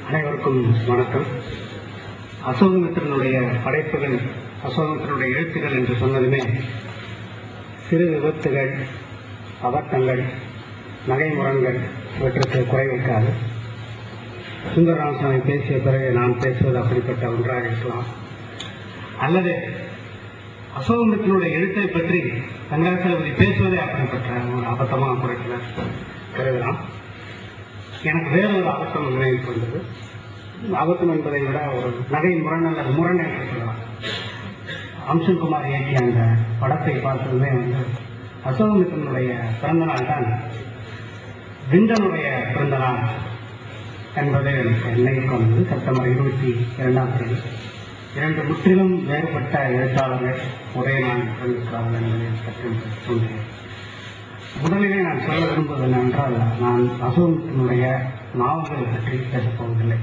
அனைவருக்கும் வணக்கம் அசோகமித்திரனுடைய படைப்புகள் அசோகமித்திரனுடைய எழுத்துக்கள் என்று சொன்னதுமே சிறு விபத்துகள் அபத்தங்கள் நகைமுரண்கள் இவற்றுக்கு குறைவிருக்காது சுந்தரராமசாமி பேசிய பிறகு நான் பேசுவது அப்படிப்பட்ட ஒன்றாக இருக்கலாம் அல்லது அசோகமித்திரனுடைய எழுத்தை பற்றி வெங்கடாசலபதி பேசுவதே அப்படிப்பட்ட ஒரு அபத்தமாக குறைக்கலாம் கருதலாம் எனக்கு வேறொரு அபத்தம் நினைவுக்கு வந்தது அபத்தம் என்பதை விட ஒரு நகை முரண் அல்லது முரண் என்று சொல்லலாம் அம்சன்குமார் இயக்கிய அந்த படத்தை பார்த்ததுமே வந்து அசோகமித்திரனுடைய பிறந்த நாள் தான் விந்தனுடைய பிறந்த நாள் என்பது எனக்கு நினைவுக்கு வந்தது செப்டம்பர் இருபத்தி இரண்டாம் தேதி இரண்டு முற்றிலும் வேறுபட்ட எழுத்தாளர்கள் ஒரே நாள் பிறந்திருக்கிறார்கள் என்பதை பற்றி சொன்னேன் முதலிலே நான் சொல்ல விரும்புவது என்னவென்றால் நான் அசோகத்தினுடைய நாவல்களை பற்றி பேசப் போவதில்லை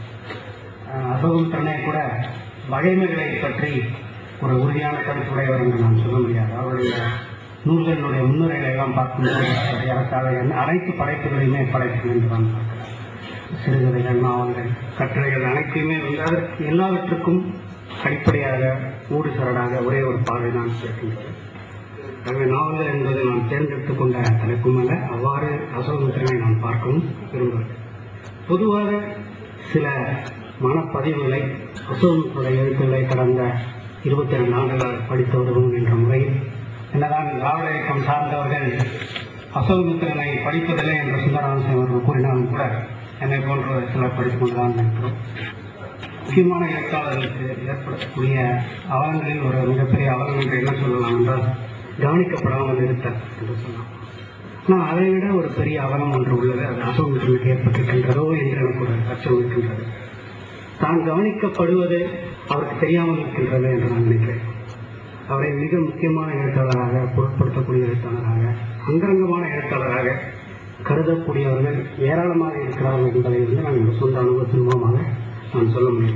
அஹ் அசோகமித்திரனே கூட வகைமைகளை பற்றி ஒரு உறுதியான கருத்துடையவர் என்று நான் சொல்ல முடியாது அவருடைய நூல்களுடைய முன்னுரைகளை எல்லாம் பார்க்கும்போது அவர் ஏறத்தாழ என்ன- அனைத்து படைப்புகளையுமே படைப்பு என்று நான் பார்க்கிறேன் சிறுகதைகள் நாவல்கள் கட்டுரைகள் அனைத்தையுமே வந்து அதற்கு எல்லாவற்றுக்கும் அடிப்படையாக ஊடு சரடாக ஒரே ஒரு பார்வை தான் இருக்கின்றது எனவே நாவல்கள் என்பது நான் தேர்ந்தெடுத்துக் கொண்ட தலைப்பும் அல்ல அவ்வாறு அசோகமித்திரனை நான் பார்க்கவும் விரும்புகிறேன் பொதுவாக சில மனப்பதிவுகளை அசோகமித்திரனுடைய எழுத்துக்களை கடந்த இருபத்தி ரெண்டு ஆண்டுகளாக படித்து வருவோம் என்ற முறையில் என்னதான் திராவிட இயக்கம் சார்ந்தவர்கள் அசோகமித்திரனை படிப்பதில்லை என்று சுந்தரராமசாமி அவர்கள் கூறினாலும் கூட என்னை போன்ற சிலர் படித்துக் கொண்டுதான் இருக்கிறோம் முக்கியமான எழுத்தாளர்களுக்கு ஏற்படக்கூடிய அவலங்களில் ஒரு மிகப்பெரிய அவலம் என்று என்ன சொல்லலாம் என்றால் கவனிக்கப்படாமல் இருத்தல் என்று சொல்லலாம் ஆனால் அதை விட ஒரு பெரிய அவலம் ஒன்று உள்ளது அது அசோகத்திற்கு ஏற்பட்டிருக்கின்றதோ என்று எனக்கு ஒரு அச்சம் இருக்கின்றது தான் கவனிக்கப்படுவது அவருக்கு தெரியாமல் இருக்கின்றது என்று நான் நினைக்கிறேன் அவரை மிக முக்கியமான எழுத்தாளராக பொருட்படுத்தக்கூடிய எழுத்தாளராக அந்தரங்கமான எழுத்தாளராக கருதக்கூடியவர்கள் ஏராளமாக இருக்கிறார்கள் என்பதை வந்து நான் என்னுடைய சொந்த அனுபவத்தின் மூலமாக நான் சொல்ல முடியும்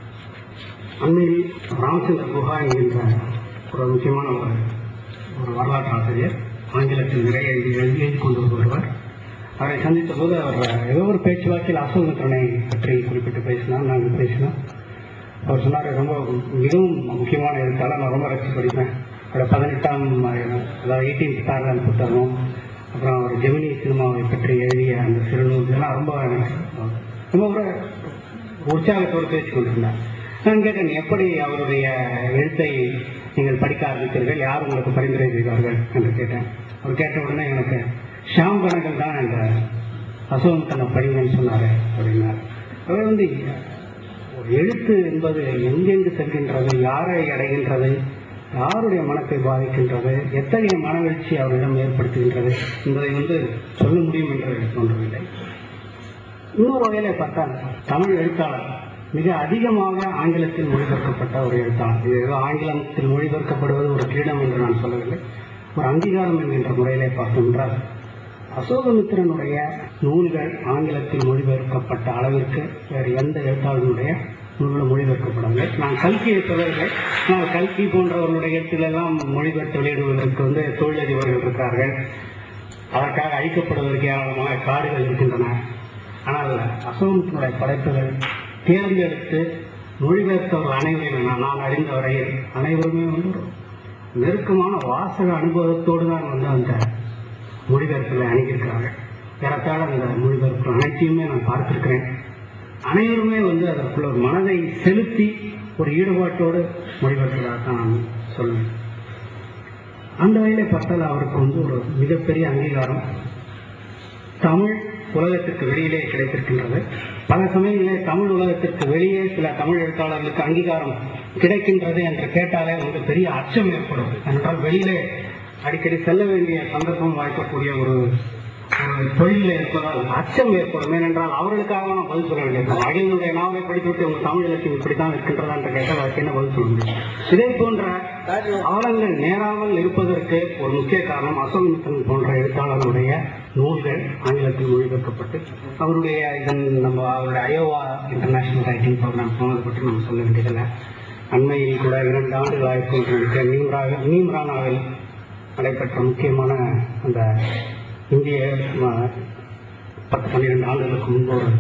அண்மையில் ராமச்சந்திர குஹா என்கின்ற ஒரு முக்கியமான ஒரு ஒரு வரலாற்று ஆசிரியர் ஆங்கிலத்தில் நிறைய எழுதி எழுதி எழுதி கொண்டு வருவார் அவரை சந்தித்த போது அவர் ஏதோ ஒரு பேச்சுவாக்கில் அசோகத்திறனை பற்றி குறிப்பிட்டு பேசினார் நாங்கள் பேசினோம் அவர் சொன்னார் ரொம்ப மிகவும் முக்கியமான எழுத்தாளர் நான் ரொம்ப ரசித்து படிப்பேன் அவரோட பதினெட்டாம் அதாவது எயிட்டீன்த் பேரலல் புத்தகம் அப்புறம் அவர் ஜெமினி சினிமாவை பற்றி எழுதிய அந்த சிறுநூல் இதெல்லாம் ரொம்ப எனக்கு ரொம்ப ஒரு உற்சாகத்தோடு பேசிக் கொண்டிருந்தார் நான் கேட்டேன் எப்படி அவருடைய எழுத்தை நீங்கள் படிக்க ஆரம்பித்தீர்கள் யார் உங்களுக்கு பரிந்துரை செய்தார்கள் என்று கேட்டேன் அவர் கேட்ட உடனே எனக்கு ஷாம் கணக்கன் தான் என்ற அசோகன் தன்னை படிங்கன்னு சொன்னாரு அப்படின்னார் அவர் வந்து ஒரு எழுத்து என்பது எங்கெங்கு செல்கின்றது யாரை அடைகின்றது யாருடைய மனத்தை பாதிக்கின்றது எத்தகைய மனவெழ்ச்சி அவரிடம் ஏற்படுத்துகின்றது என்பதை வந்து சொல்ல முடியும் என்று எனக்கு தோன்றவில்லை இன்னொரு வகையில பார்த்தால் தமிழ் எழுத்தாளர் மிக அதிகமாக ஆங்கிலத்தில் மொழிபெயர்க்கப்பட்ட ஒரு எழுத்தாளர் இது ஏதோ ஆங்கிலத்தில் மொழிபெயர்க்கப்படுவது ஒரு கிரீடம் என்று நான் சொல்லவில்லை ஒரு அங்கீகாரம் என்கின்ற முறையிலே பார்த்தோம் என்றால் அசோகமித்திரனுடைய நூல்கள் ஆங்கிலத்தில் மொழிபெயர்க்கப்பட்ட அளவிற்கு வேறு எந்த எழுத்தாளனுடைய நூல்களும் மொழிபெயர்க்கப்படவில்லை நான் கல்கியை சொல்லவில்லை ஆனால் கல்கி போன்றவர்களுடைய எழுத்துக்களெல்லாம் மொழிபெயர்த்து வெளியிடுவதற்கு வந்து தொழிலதிபர்கள் இருக்கிறார்கள் அதற்காக அழிக்கப்படுவதற்கு ஏராளமாக காடுகள் இருக்கின்றன ஆனால் அசோகத்தினுடைய படைப்புகள் தேர்ந்தெடுத்து மொழிபெயர்த்தவர்கள் அனைவரையும் நான் நான் அறிந்த வரையில் அனைவருமே வந்து ஒரு நெருக்கமான வாசக அனுபவத்தோடு தான் வந்து அந்த மொழிபெயர்ப்புகளை அணுகியிருக்கிறார்கள் ஏறத்தாழ அந்த மொழிபெயர்ப்பு அனைத்தையுமே நான் பார்த்திருக்கிறேன் அனைவருமே வந்து அதற்குள்ள ஒரு மனதை செலுத்தி ஒரு ஈடுபாட்டோடு மொழிபெயர்ப்பதாக தான் நான் சொல்லுவேன் அந்த வகையில பார்த்தால் அவருக்கு வந்து ஒரு மிகப்பெரிய அங்கீகாரம் தமிழ் உலகத்திற்கு வெளியிலே கிடைத்திருக்கின்றது பல சமயங்களிலே தமிழ் உலகத்திற்கு வெளியே சில தமிழ் எழுத்தாளர்களுக்கு அங்கீகாரம் கிடைக்கின்றது என்று கேட்டாலே வந்து பெரிய அச்சம் ஏற்படும் என்றால் வெளியிலே அடிக்கடி செல்ல வேண்டிய சந்தர்ப்பம் வாய்க்கக்கூடிய ஒரு ஒரு தொழிலில் இருப்பதால் அச்சம் ஏற்படும் ஏனென்றால் அவர்களுக்காக நான் பதில் சொல்ல வேண்டியிருக்கும் அகிலனுடைய நாவலை படித்துவிட்டு உங்கள் தமிழ் இலக்கியம் இப்படித்தான் இருக்கின்றதா என்று கேட்டால் அதுக்கு என்ன பதில் சொல்ல முடியும் இதே போன்ற அவலங்கள் நேராமல் இருப்பதற்கு ஒரு முக்கிய காரணம் அசோகமித்தன் போன்ற எழுத்தாளர்களுடைய நூல்கள் ஆங்கிலத்தில் மொழிபெயர்க்கப்பட்டு அவருடைய இதன் நம்ம அவருடைய அயோவா இன்டர்நேஷனல் ரைட்டிங் ப்ரோக்ராம் போனது பற்றி நம்ம சொல்ல வேண்டியதில்லை அண்மையில் கூட இரண்டு ஆண்டுகள் ஆயிருக்கின்ற நீம்ரா நீம்ரானாவில் நடைபெற்ற முக்கியமான அந்த இந்திய ம- பத்து பன்னிரெண்டு ஆண்டுகளுக்கு முன்பு ஒரு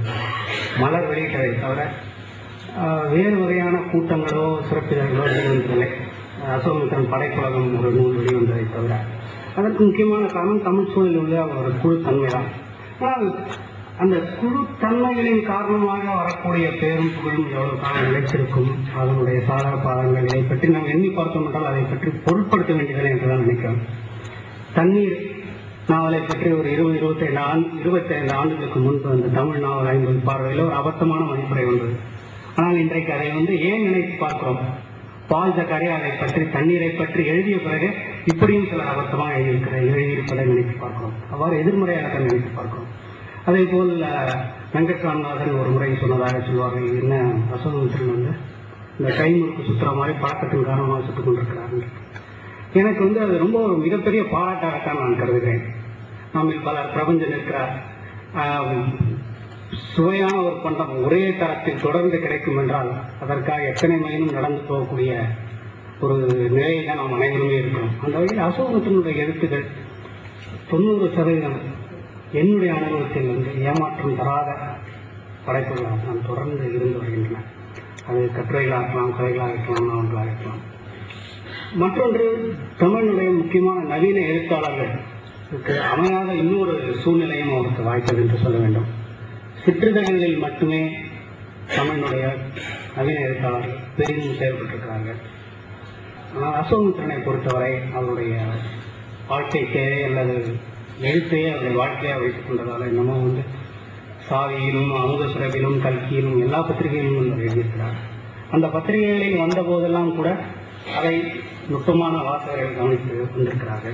மலர் வெளியிட்டதை தவிர ஆஹ், வேறு வகையான கூட்டங்களோ சிறப்பிதழ்களோ வெளிவந்ததில்லை அசோகமித்திரன் படைப்புலகம் ஒரு நூல் வெளிவந்ததை தவிர அதற்கு முக்கியமான காரணம் தமிழ் சூழலில் உள்ள ஒரு குழு தன்மைதான் ஆனால் அந்த குழு தன்மைகளின் காரணமாக வரக்கூடிய பேரும் புகழும் எவ்வளவு காலம் நிலைத்திருக்கும் அதனுடைய சாதக பாதங்கள் இதை பற்றி நாம் எண்ணி பார்த்தோம் என்றால் அதை பற்றி பொருட்படுத்த வேண்டியதில்லை என்றுதான் நினைக்கிறோம் தண்ணீர் நாவலை பற்றி ஒரு இருபது இருபத்தைந்து ஆண்டு இருபத்தைந்து ஆண்டுகளுக்கு முன்பு அந்த தமிழ் நாவல் ஐம்பது பார்வையில் ஒரு அபத்தமான மதிப்புரை வந்தது ஆனால் இன்றைக்கு அதை வந்து ஏன் நினைத்து பார்க்கிறோம் பால் ஜக்காரியா அதை பற்றி தண்ணீரை பற்றி எழுதிய பிறகு இப்படியும் சில அபத்தமாக எழுதியிருக்கிற எழுதியிருப்பதை நினைத்து பார்க்கிறோம் அவ்வாறு எதிர்மறையாக தான் நினைத்து பார்க்கிறோம் அதே போல் அஹ், வெங்கட்ராமநாதன் ஒரு முறை சொன்னதாக சொல்வார்கள் என்ன அசோகமித்திரன் வந்து இந்த கைமுறுக்கு சுற்றுற மாதிரி பழக்கத்தின் காரணமாக சுட்டுக் கொண்டிருக்கிறார்கள் எனக்கு வந்து அது ரொம்ப ஒரு மிகப்பெரிய பாராட்டாகத்தான் நான் கருதுகிறேன் நம்மில் பலர் பிரபஞ்சம் இருக்கிறார் ஆஹ், சுவையான ஒரு பண்டம் ஒரே தரத்தில் தொடர்ந்து கிடைக்கும் என்றால் அதற்காக எத்தனை மைலும் நடந்து போகக்கூடிய ஒரு நிலையை தான் நாம் அனைவருமே இருக்கிறோம் அந்த வகையில் அசோகத்தினுடைய எழுத்துக்கள் தொண்ணூறு சதவீதம் என்னுடைய அனுபவத்தில் வந்து ஏமாற்றம் தராத படைப்புகளாக தான் தொடர்ந்து இருந்து வருகின்றன அது கட்டுரைகளாக இருக்கலாம் கதைகளாக இருக்கலாம் நாவல்களாக இருக்கலாம் மற்றொன்று தமிழினுடைய முக்கியமான நவீன எழுத்தாளர்களுக்கு அமையாத இன்னொரு சூழ்நிலையும் அவருக்கு வாய்த்தது என்று சொல்ல வேண்டும் சிற்றிதழ்களில் மட்டுமே தமிழினுடைய நவீன எழுத்தாளர்கள் பெரிதும் செயல்பட்டிருக்கிறார்கள் ஆனால் அசோகமித்திரனை பொறுத்தவரை அவருடைய வாழ்க்கை தேவை அல்லது எழுத்தையே அவருடைய வாழ்க்கையாக வைத்துக் கொண்டதால் என்னமோ வந்து சாவியிலும் அமுத சுரபிலும் கல்கியிலும் எல்லா பத்திரிகையிலும் அவர் எழுதியிருக்கிறார் அந்த பத்திரிகைகளில் வந்த போதெல்லாம் கூட அதை நுட்பமான வாசகர்கள் கவனித்து வந்திருக்கிறார்கள்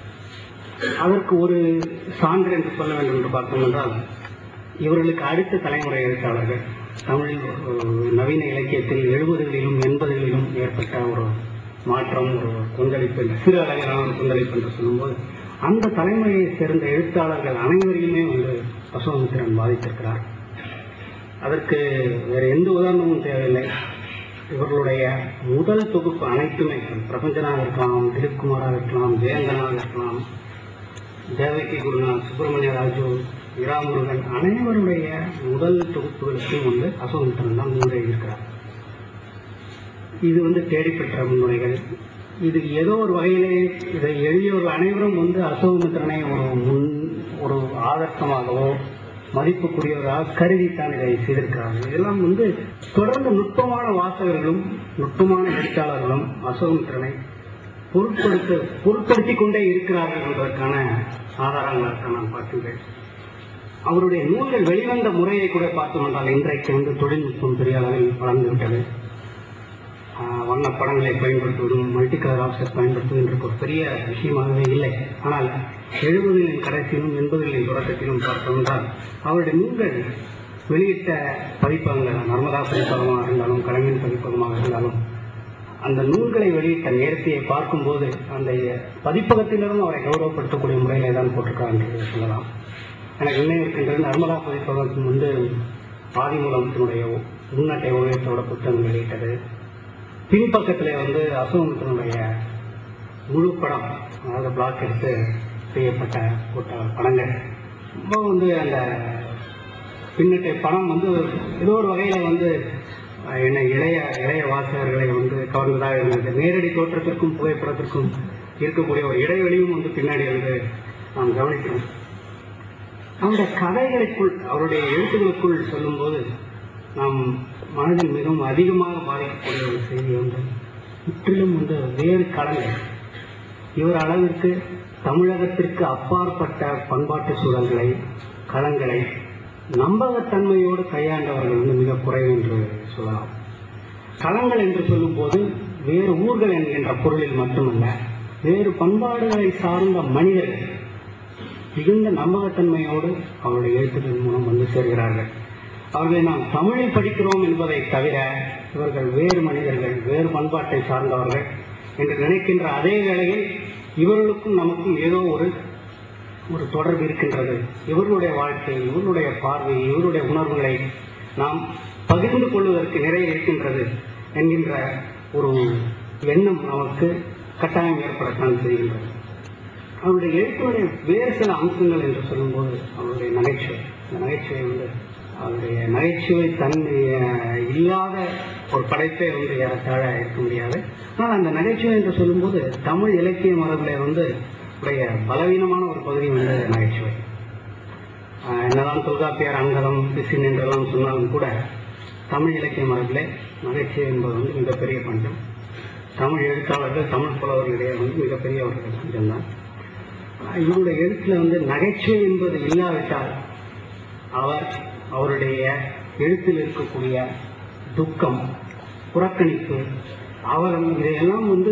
அதற்கு ஒரு சான்று என்று சொல்ல வேண்டும் என்று பார்த்தோம் என்றால் இவர்களுக்கு அடுத்த தலைமுறை எழுத்தாளர்கள் தமிழ் அஹ், நவீன இலக்கியத்தில் எழுபதுகளிலும் எண்பதுகளிலும் ஏற்பட்ட ஒரு மாற்றம் ஒரு கொந்தளிப்பு என்று சிறு அளவிலான ஒரு கொந்தளிப்பு என்று சொல்லும்போது அந்த தலைமுறையை சேர்ந்த எழுத்தாளர்கள் அனைவரையுமே வந்து அசோகமித்திரன் பாதித்திருக்கிறார் அதற்கு வேறு எந்த உதாரணமும் தேவையில்லை இவர்களுடைய முதல் தொகுப்பு அனைத்துமே பிரபஞ்சனாக இருக்கலாம் திலீப்குமாராக இருக்கலாம் ஜெயந்தனாக இருக்கலாம் தேவகி குருநாத் சுப்பிரமணிய ராஜு இராமுருகன் அனைவருடைய முதல் தொகுப்புகளுக்கும் வந்து அசோகமித்திரன் தான் முன்னுரை இருக்கிறார் இது வந்து தேடிப்பெற்ற முன்னுரைகள் இது ஏதோ ஒரு வகையிலே இதை எழுதியவர்கள் அனைவரும் வந்து அசோகமித்திரனை ஒரு முன் ஒரு ஆதர்சமாகவோ மதிப்புக்குரியவராக கருதித்தான் இதை செய்திருக்கிறார்கள் இதெல்லாம் வந்து தொடர்ந்து நுட்பமான வாசகர்களும் நுட்பமான எழுத்தாளர்களும் அசோகமித்திரனை பொருட்படுத்த பொருட்படுத்திக் கொண்டே இருக்கிறார்கள் என்பதற்கான ஆதாரங்களாக நான் பார்க்கின்றேன் அவருடைய நூல்கள் வெளிவந்த முறையை கூட பார்த்தோம் என்றால் இன்றைக்கு வந்து தொழில்நுட்பம் பெரிய அளவில் வளர்ந்து விட்டது ஆஹ் வண்ணப் படங்களை பயன்படுத்துவதும் மல்டி கலர் ஆப்செட் பயன்படுத்துவது என்ற ஒரு பெரிய விஷயமாகவே இல்லை ஆனால் எழுபதுகளின் கடைசியிலும் எண்பதுகளின் தொடக்கத்திலும் பார்த்தோம் என்றால் அவருடைய நூல்கள் வெளியிட்ட பதிப்பகங்கள் நர்மதா பதிப்பகமாக இருந்தாலும் கலைஞர் பதிப்பகமாக இருந்தாலும் அந்த நூல்களை வெளியிட்ட நேர்த்தியை பார்க்கும்போது அந்த பதிப்பகத்தினரும் அவரை கௌரவப்படுத்தக்கூடிய முறையிலே தான் போட்டிருக்காங்க என்று சொல்லலாம் எனக்கு நினைவு இருக்கின்றது நர்மதா பதிப்பகத்தின் வந்து ஆதிமூலத்தினுடைய முன்னட்டை ஓவியத்தோட புத்தகம் வெளியிட்டது பின்பக்கத்திலே வந்து அசோகத்தினுடைய முழு படம் அதாவது பிளாக் எடுத்து செய்யப்பட்ட போட்ட படங்கள் ரொம்ப வந்து அந்த பின்னட்டை படம் வந்து ஏதோ ஒரு வகையில வந்து அஹ், என்ன இளைய இளைய வாசகர்களை வந்து கவர்ந்ததாக இருந்தது நேரடி தோற்றத்திற்கும் புகைப்படத்திற்கும் இருக்கக்கூடிய ஒரு இடைவெளியும் வந்து பின்னாடி வந்து நாம் கவனிக்கிறோம் அவருடைய கதைகளுக்குள் அவருடைய எழுத்துக்களுக்குள் சொல்லும்போது நாம் மனதில் மிகவும் அதிகமாக பாதிக்கக்கூடிய ஒரு செய்தி வந்து முற்றிலும் வந்து வேறு களங்கள் இவர் அளவிற்கு தமிழகத்திற்கு அப்பாற்பட்ட பண்பாட்டு சூழல்களை களங்களை நம்பகத்தன்மையோடு கையாண்டவர்கள் வந்து மிக குறைவு என்று சொல்லலாம் களங்கள் என்று சொல்லும்போது வேறு ஊர்கள் என்கின்ற பொருளில் மட்டுமல்ல வேறு பண்பாடுகளை சார்ந்த மனிதர்கள் மிகுந்த நம்பகத்தன்மையோடு அவருடைய எழுத்துக்கள் மூலம் வந்து சேர்கிறார்கள் அவர்களை நாம் தமிழில் படிக்கிறோம் என்பதை தவிர இவர்கள் வேறு மனிதர்கள் வேறு பண்பாட்டை சார்ந்தவர்கள் என்று நினைக்கின்ற அதே வேளையில் இவர்களுக்கும் நமக்கும் ஏதோ ஒரு ஒரு தொடர்பு இருக்கின்றது இவர்களுடைய வாழ்க்கை இவர்களுடைய பார்வை இவருடைய உணர்வுகளை நாம் பகிர்ந்து கொள்வதற்கு நிறைய இருக்கின்றது என்கின்ற ஒரு எண்ணம் நமக்கு கட்டாயம் ஏற்படத்தான் செய்கின்றது அவருடைய எழுத்துடைய வேறு சில அம்சங்கள் என்று சொல்லும்போது அவருடைய நகைச்சுவை இந்த நகைச்சுவை வந்து அவருடைய நகைச்சுவை தன்மை அஹ், இல்லாத ஒரு படைப்பே வந்து ஏறத்தாழ இருக்க முடியாது ஆனால் அந்த நகைச்சுவை என்று சொல்லும்போது தமிழ் இலக்கிய மரபில் வந்து உடைய பலவீனமான ஒரு பகுதி வந்து நகைச்சுவை ஆஹ் என்னதான் தொல்காப்பியார் அங்கதம் பிசின் என்றெல்லாம் சொன்னாலும் கூட தமிழ் இலக்கிய மரபில் நகைச்சுவை என்பது வந்து மிகப்பெரிய பஞ்சம் தமிழ் எழுத்தாளர்கள் தமிழ் புலவர்களிடையே வந்து மிகப்பெரிய ஒரு பஞ்சம் தான் இவருடைய எழுத்துல வந்து நகைச்சுவை என்பது இல்லாவிட்டால் அவர் அவருடைய எழுத்தில் இருக்கக்கூடிய துக்கம் புறக்கணிப்பு அவர் இதையெல்லாம் வந்து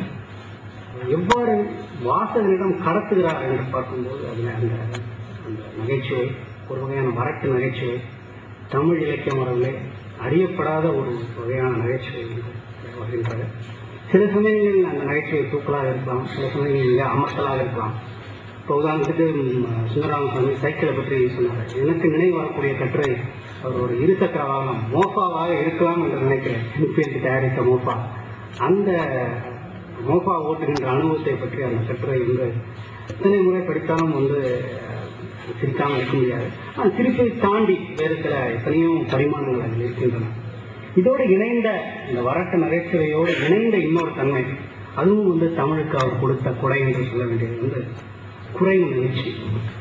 எவ்வாறு வாசகரிடம் கடத்துகிறார் என்று பார்க்கும்போது அதில் அந்த அந்த நகைச்சுவை ஒரு வகையான வரட்டு நகைச்சுவை தமிழ் இலக்கிய மரபிலே அறியப்படாத ஒரு வகையான நகைச்சுவை வந்து வருகின்றது சில சமயங்களில் அந்த நகைச்சுவை தூக்கலாக இருக்கலாம் சில சமயங்களில் மிக அமர்த்தலாக இருக்கலாம் இப்போ உதாரணத்துக்கு ம், சுந்தரராமசாமி சைக்கிளை பற்றி சொன்னார் எனக்கு நினைவு வரக்கூடிய கட்டுரை அவர் ஒரு இருசக்கர வாகனம் மோஃபாவாக இருக்கலாம் என்று நினைக்கிறேன் என்ஃபீல்டு தயாரித்த மோஃபா அந்த மோஃபா ஓட்டுகின்ற அனுபவத்தை பற்றி அந்த கட்டுரை வந்து எத்தனை முறை படித்தாலும் வந்து அஹ், சிரிக்காமல் இருக்க முடியாது ஆனால் சிரிப்பை தாண்டி வேறு சில எத்தனையோ பரிமாணங்கள் அதில் இருக்கின்றன இதோடு இணைந்த இந்த வரட்டு நகைச்சுவையோடு இணைந்த இன்னொரு தன்மை அதுவும் வந்து தமிழுக்கு அவர் கொடுத்த கொடை என்று சொல்ல வேண்டியது வந்து குறைவு நிகழ்ச்சி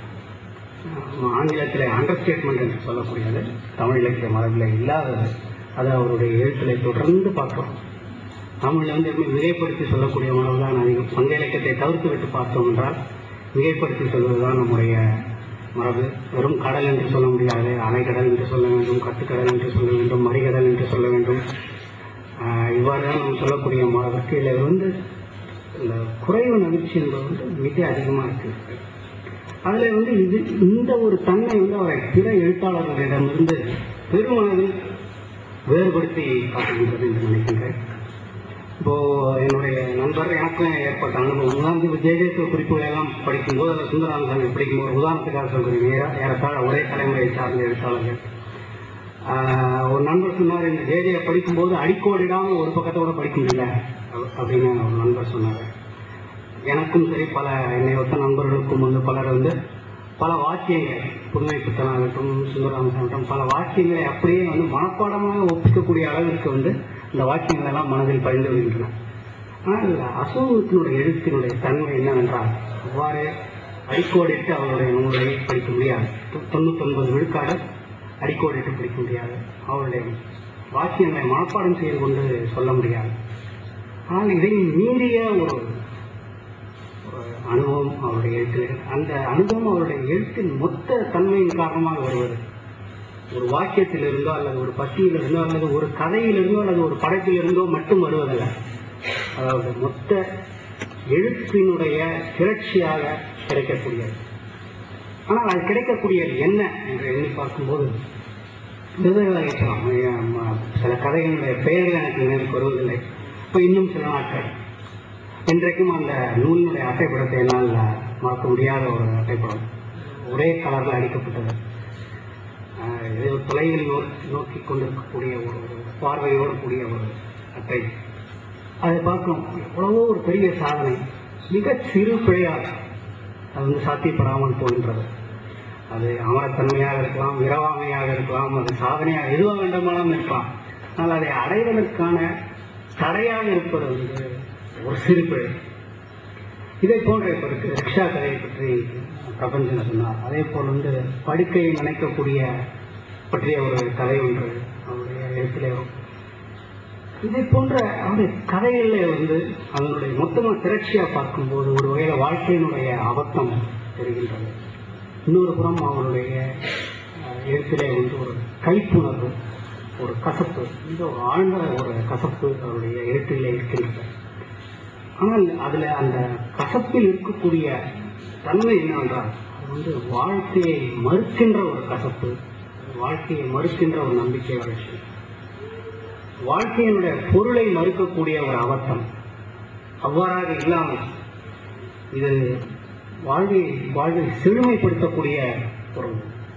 ஆங்கிலத்தில் அண்டர் ஸ்டேட்மெண்ட் என்று சொல்லக்கூடியது தமிழ் இலக்கிய மரபில் இல்லாதது அது அவருடைய எழுத்துல தொடர்ந்து பார்க்கிறோம் தமிழ்ல வந்து எப்பவுமே மிகைப்படுத்தி சொல்லக்கூடிய மரபு தான் அதிகம் சங்க இலக்கியத்தை தவிர்த்து விட்டு பார்த்தோம் என்றால் மிகைப்படுத்தி சொல்வதுதான் நம்முடைய மரபு வெறும் கடல் என்று சொல்ல முடியாது அலைக்கடல் என்று சொல்ல வேண்டும் கட்டுக்கடல் என்று சொல்ல வேண்டும் மறிகடல் என்று சொல்ல வேண்டும் ஆஹ் இவ்வாறு தான் நாம் சொல்லக்கூடிய மரபுக்கு இதில் வந்து இந்த குறைவு நகிழ்ச்சி என்பது வந்து மிக அதிகமாக இருக்கு அதில் வந்து இது இந்த ஒரு தன்மை வந்து அவரை பிற எழுத்தாளர்களிடமிருந்து பெருமளவில் வேறுபடுத்தி காட்டுகின்றது என்று நினைக்கின்றேன் இப்போ என்னுடைய நண்பர் எனக்கும் ஏற்பட்ட அனுபவம் உதாரணத்துக்கு ஜெயஜெயசுவ குறிப்புகளை எல்லாம் படிக்கும்போது அதில் சுந்தராமசாமி படிக்கும்போது உதாரணத்துக்காக சொல்கிறேன் ஏற- ஏறத்தாழ ஒரே தலைமுறையை சார்ந்த எழுத்தாளர்கள் ஆஹ் ஒரு நண்பர் சொன்னார் இந்த ஜேஜையை படிக்கும்போது அடிக்கோடிடாம ஒரு பக்கத்தோட படிக்க முடியல அப்ப- அப்படின்னு ஒரு நண்பர் சொன்னார் எனக்கும் சரி பல என்னை ஒத்த நண்பர்களுக்கும் வந்து பலர் வந்து பல வாக்கியங்கள் புதுமை புத்தனாகட்டும் சுந்தராமசாகட்டும் பல வாக்கியங்களை அப்படியே வந்து மனப்பாடமாக ஒப்பிக்கக்கூடிய அளவிற்கு வந்து இந்த வாக்கியங்கள் எல்லாம் மனதில் பதிந்து வருகின்றன ஆனால் அசோகத்தினுடைய எழுத்தினுடைய தன்மை என்னவென்றால் அவ்வாறு அடிக்கோடிட்டு அவருடைய நூலை படிக்க முடியாது தொ- தொண்ணூத்தொன்பது விழுக்காடு அடிக்கோடிட்டு படிக்க முடியாது அவருடைய வாக்கியங்களை மனப்பாடம் செய்து கொண்டு சொல்ல முடியாது ஆனால் இதை மீறிய ஒரு ஒரு அனுபவம் அவருடைய எழுத்தில் அந்த அனுபவம் அவருடைய எழுத்தின் மொத்த தன்மையின் காரணமாக வருவது ஒரு வாக்கியத்திலிருந்தோ அல்லது ஒரு பத்தியிலிருந்தோ அல்லது ஒரு கதையிலிருந்தோ அல்லது ஒரு படைப்பிலிருந்தோ மட்டும் வருவதல்ல அதாவது மொத்த எழுத்தினுடைய திரட்சியாக கிடைக்கக்கூடியது ஆனால் அது கிடைக்கக்கூடியது என்ன என்று எண்ணி பார்க்கும்போது விதவிதமாக இருக்கலாம் ஐயா, ம- சில கதைகளுடைய பெயர்கள் எனக்கு நினைவுக்கு வருவதில்லை இப்போ இன்னும் சில நாட்கள் இன்றைக்கும் அந்த நூலினுடைய அட்டைப்படத்தை என்னால் மறக்க முடியாத ஒரு அட்டைப்படம் ஒரே கலரில் அடிக்கப்பட்டது ஆஹ் இது தொலைவில் நோக்கி நோக்கி கொண்டிருக்கக்கூடிய ஒரு பார்வையோடு கூடிய ஒரு அட்டை அதை பார்க்கும் எவ்வளவோ ஒரு பெரிய சாதனை மிக சிறு பிழையாக அது வந்து சாத்தியப்படாமல் போகின்றது அது அமரத்தன்மையாக இருக்கலாம் இரவாமையாக இருக்கலாம் அது சாதனையாக எதுவாக வேண்டுமானாலும் இருக்கலாம் ஆனால் அதை அடைவதற்கான தடையாக இருப்பது வந்து ஒரு சிறு பிழை இதை போன்ற இப்போ இருக்கு ரிக்ஷா கதையை பற்றி பிரபஞ்சன் சொன்னார் அதே போல் வந்து படுக்கையை நினைக்கக்கூடிய பற்றிய ஒரு கதை ஒன்று அவருடைய எழுத்திலே வரும் இதை போன்ற அவருடைய கதைகளில் வந்து அதனுடைய மொத்தமாக திரட்சியா பார்க்கும்போது ஒரு வகையில வாழ்க்கையினுடைய அபத்தம் தெரிகின்றது இன்னொரு புறம் அவருடைய அஹ், எழுத்திலே வந்து ஒரு கைப்புணர்வு ஒரு கசப்பு மிக ஆழ்ந்த ஒரு கசப்பு அவருடைய எழுத்திலே இருக்கின்றது ஆனால் அதுல அந்த கசப்பில் இருக்கக்கூடிய தன்மை என்னவென்றால் அது வந்து வாழ்க்கையை மறுக்கின்ற ஒரு கசப்பு வாழ்க்கையை மறுக்கின்ற ஒரு நம்பிக்கை வளர்ச்சி வாழ்க்கையினுடைய பொருளை மறுக்கக்கூடிய ஒரு அபத்தம் அவ்வாறாக இல்லாமல் இது வாழ்வை வாழ்வை செழுமைப்படுத்தக்கூடிய ஒரு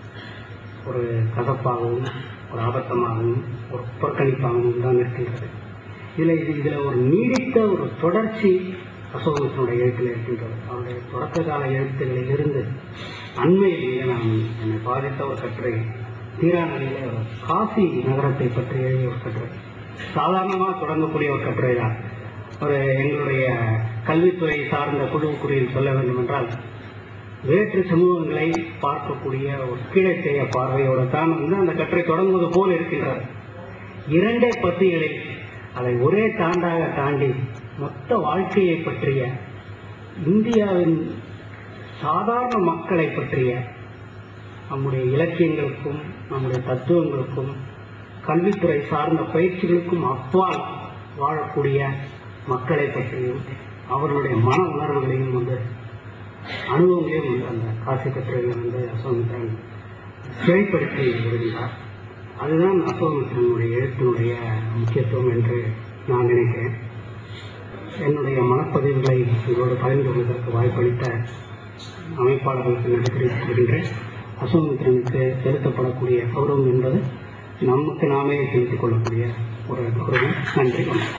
ஒரு கசப்பாகவும் ஒரு ஆபத்தமாகவும் ஒரு புறக்கணிப்பாகவும் தான் இருக்கின்றது இதில் இது இதில் ஒரு நீடித்த ஒரு தொடர்ச்சி அசோகத்தினுடைய எழுத்தில் இருக்கின்றது அவருடைய தொடக்க கால எழுத்துகளில் இருந்து அண்மையில் நான் என்னை பாதித்த ஒரு கட்டுரை தீராநதியில காசி நகரத்தை பற்றி எழுதிய ஒரு கட்டுரை சாதாரணமாக தொடங்கக்கூடிய ஒரு கட்டுரை தான் ஒரு எங்களுடைய கல்வித்துறை சார்ந்த குழுவுக்குறியில் சொல்ல வேண்டும் என்றால் வேற்று சமூகங்களை பார்க்கக்கூடிய ஒரு கீழத்தைய பார்வையோட தான் வந்து அந்த கட்டுரை தொடங்குவது போல் இருக்கின்றது இரண்டே பத்திகளில் அதை ஒரே தாண்டாக தாண்டி மொத்த வாழ்க்கையை பற்றிய இந்தியாவின் சாதாரண மக்களை பற்றிய நம்முடைய இலக்கியங்களுக்கும் நம்முடைய தத்துவங்களுக்கும் கல்வித்துறை சார்ந்த பயிற்சிகளுக்கும் அப்பால் வாழக்கூடிய மக்களை பற்றியும் அவர்களுடைய மன உணர்வுகளையும் வந்து அனுபவங்களையும் வந்து அந்த காசி கட்டுரையில் வந்து அசோமித்ரன் சிறைப்படுத்தி வருகின்றார் அதுதான் அசோமித்ரனுடைய எழுத்தினுடைய முக்கியத்துவம் என்று நான் நினைக்கிறேன் என்னுடைய மனப்பதிவுகளை உங்களோடு பகிர்ந்து கொள்வதற்கு வாய்ப்பளித்த அமைப்பாளர்களுக்கு நன்றி தெரிவித்துக் கொள்கின்றேன் அசோமித்ரனுக்கு செலுத்தப்படக்கூடிய கௌரவம் என்பது நமக்கு நாமே செலுத்திக் கொள்ளக்கூடிய ஒரு கௌரவம் நன்றி வணக்கம்